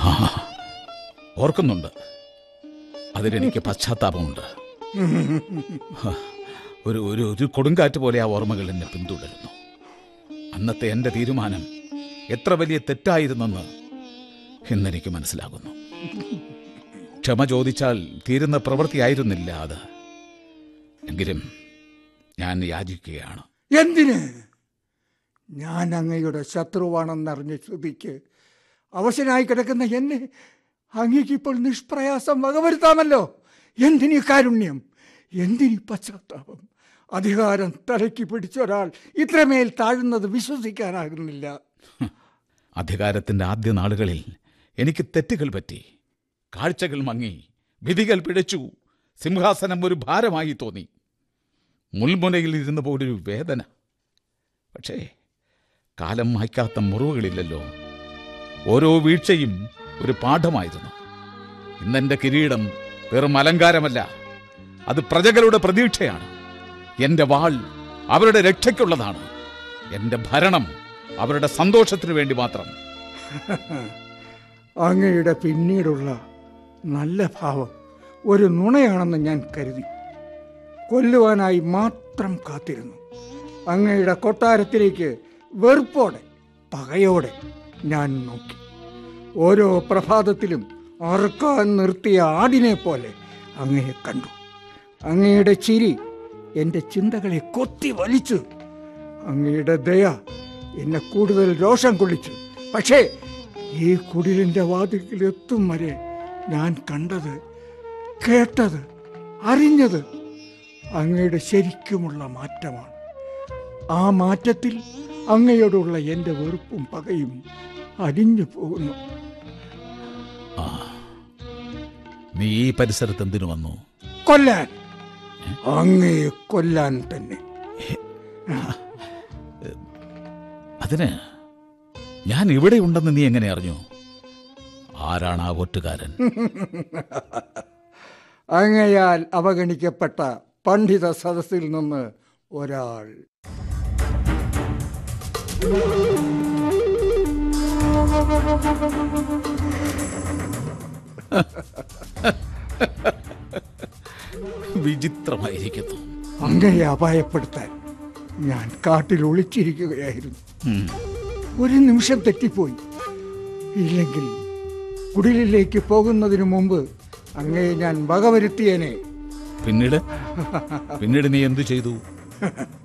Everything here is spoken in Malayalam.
ആ ഓർക്കുന്നുണ്ട് അതിലെനിക്ക് പശ്ചാത്താപമുണ്ട് ഹ, ഒരു ഒരു ഒരു കൊടുങ്കാറ്റ് പോലെ ആ ഓർമ്മകൾ എന്നെ പിന്തുടരുന്നു അന്നത്തെ എൻ്റെ തീരുമാനം എത്ര വലിയ തെറ്റായിരുന്നെന്ന് ഇന്നെനിക്ക് മനസ്സിലാകുന്നു ക്ഷമ ചോദിച്ചാൽ തീരുന്ന പ്രവൃത്തിയായിരുന്നില്ല അത് എങ്കിലും ഞാൻ യാചിക്കുകയാണ് എന്തിന് ഞാൻ അങ്ങയുടെ ശത്രുവാണെന്നറിഞ്ഞ ശ്രുതിക്ക് അവശനായി കിടക്കുന്ന എന്നെ അങ്ങേക്ക് ഇപ്പോൾ നിഷ്പ്രയാസം വകവരുത്താമല്ലോ എന്തിനീ കാരുണ്യം എന്തിനീ പശ്ചാത്താപം അധികാരം തലയ്ക്ക് പിടിച്ച ഒരാൾ ഇത്രമേൽ താഴുന്നത് വിശ്വസിക്കാനാകുന്നില്ല അധികാരത്തിന്റെ ആദ്യ നാളുകളിൽ എനിക്ക് തെറ്റുകൾ പറ്റി കാഴ്ചകൾ മങ്ങി വിധികൾ പിഴച്ചു സിംഹാസനം ഒരു ഭാരമായി തോന്നി മുൾമുനയിൽ ഇരുന്ന പോലൊരു വേദന പക്ഷേ കാലം മായ്ക്കാത്ത മുറിവുകളില്ലല്ലോ ഓരോ വീഴ്ചയും ഒരു പാഠമായിരുന്നു ഇന്നെന്റെ കിരീടം വെറും അലങ്കാരമല്ല അത് പ്രജകളുടെ പ്രതീക്ഷയാണ് എന്റെ വാൾ അവരുടെ രക്ഷയ്ക്കുള്ളതാണ് എന്റെ ഭരണം അവരുടെ സന്തോഷത്തിനു വേണ്ടി മാത്രം അങ്ങയുടെ പിന്നീടുള്ള നല്ല ഭാവം ഒരു നുണയാണെന്ന് ഞാൻ കരുതി കൊല്ലുവാനായി മാത്രം കാത്തിരുന്നു അങ്ങയുടെ കൊട്ടാരത്തിലേക്ക് വെറുപ്പോടെ പകയോടെ ഞാൻ നോക്കി ഓരോ പ്രഭാതത്തിലും അറുക്കാൻ നിർത്തിയ ആടിനെ പോലെ അങ്ങയെ കണ്ടു അങ്ങയുടെ ചിരി എൻ്റെ ചിന്തകളെ കൊത്തി വലിച്ചു അങ്ങയുടെ ദയ എന്നെ കൂടുതൽ രോഷം കൊള്ളിച്ചു പക്ഷേ ഈ കുടിലിൻ്റെ വാതിൽക്കിൽ എത്തും വരെ ഞാൻ കണ്ടത് കേട്ടത് അറിഞ്ഞത് അങ്ങയുടെ ശരിക്കുമുള്ള മാറ്റമാണ് ആ മാറ്റത്തിൽ അങ്ങയോടുള്ള എൻ്റെ വെറുപ്പും പകയും അലിഞ്ഞു പോകുന്നു ആ നീ ഈ പരിസരത്ത് എന്തിനു വന്നു കൊല്ലാൻ അങ്ങയെ കൊല്ലാൻ തന്നെ അതിന് ഞാൻ ഇവിടെ ഉണ്ടെന്ന് നീ എങ്ങനെ അറിഞ്ഞു ആരാണ് ആ ഒറ്റുകാരൻ അങ്ങയാൽ അവഗണിക്കപ്പെട്ട പണ്ഡിത സദസ്സിൽ നിന്ന് ഒരാൾ വിചിത്രമായിരിക്കുന്നു അങ്ങയെ അപായപ്പെടുത്താൻ ഞാൻ കാട്ടിൽ ഒളിച്ചിരിക്കുകയായിരുന്നു ഉം. ഒരു നിമിഷം തെറ്റിപ്പോയി ഇല്ലെങ്കിൽ കുടിലിലേക്ക് പോകുന്നതിന് മുമ്പ് അങ്ങയെ ഞാൻ വകവരുത്തിയേനെ പിന്നീട് പിന്നീട് നീ എന്തു ചെയ്തു